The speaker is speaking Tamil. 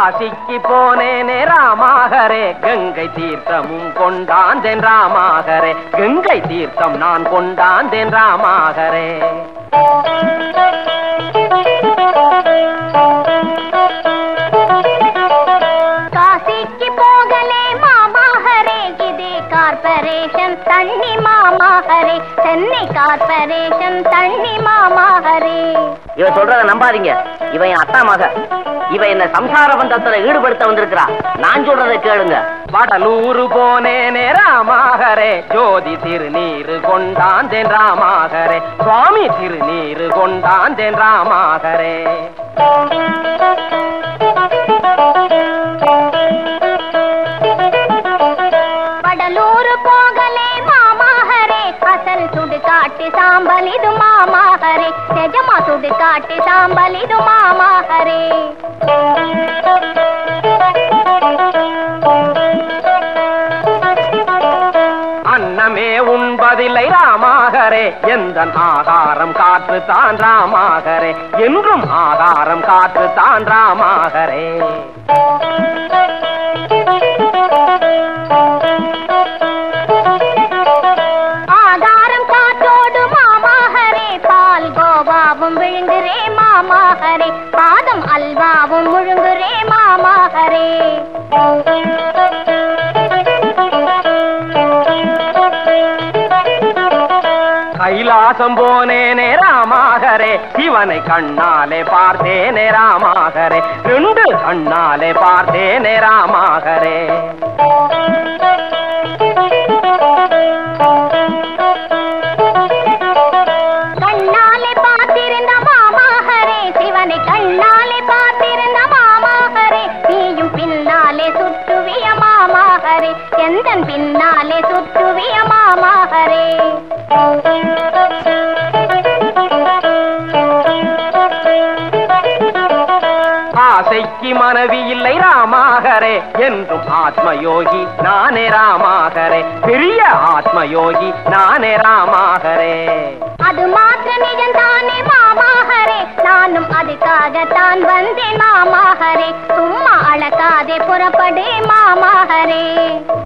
காசிக்கு போனேனே ராமாகரே கங்கை தீர்த்தமும் கொண்டாந்தேன் ராமாகரே கங்கை தீர்த்தம் நான் கொண்டாந்தேன் ராமாகரே காசிக்கு போகலே மாமாஹரே இது கார்பரேஷன் தண்ணி மாமாஹரே சென்னை கார்பரேஷன் தண்ணி மாமாஹரே இவ சொல்றத நம்பாதீங்க இவன் என் அத்தா மக இவ என்ன சம்சார பந்தத்துல ஈடுபடுத்த வந்திருக்கிறா நான் சொல்றதை கேளுங்க வடலூரு போனேனே ராமாகரே ஜோதி திருநீரு கொண்டாந்தேன் ராமாகரே சுவாமி திருநீரு கொண்டாந்தேன் ராமாகரே வடலூர் போகலே மாமாஹரே அசல் சுடு காட்டு சாம்பல் இது மாமாஹரே நிஜமா சுடு காட்டு சாம்பல் இது மாமாஹரே அன்னமே உண்பதில்லை ராமாகரே எந்த ஆதாரம் காற்று தான் ராமாகரே என்றும் ஆதாரம் காற்று தான் ராமாகரே ஆதாரம் காற்றோடு மாமாஹரே பால் கோவாவும் விழுங்குரே மாமாஹரே பாதம் அல்வாவும் முழுங்குரே மாமாஹரே கைலாசம் போனேனே ராமாகரே சிவனை கண்ணாலே பார்த்தேனே ராமாகரே ரெண்டு கண்ணாலே பார்த்தேனே ராமாகரே கண்ணாலே பார்த்திருந்த மாமாஹரே சிவனை கண்ணாலே பார்த்திருந்த மாமாஹரே நீயும் பின்னாலே சுற்றுவிய மாமாஹரே எந்தன் பின்னாலே சுற்றுவிய மாமாஹரே ஆசைக்கு மனைவி இல்லை ராமாகரே என்றும் ஆத்மயோகி நானே ராமாகரே பெரிய ஆத்மயோகி நானே ராமாகரே அது மாத்திர நிஜம்தானே மாமாஹரே நானும் அதுக்காகத்தான் வந்தேன் மாமாஹரே சும்மா அழகாதே புறப்படு மாமாஹரே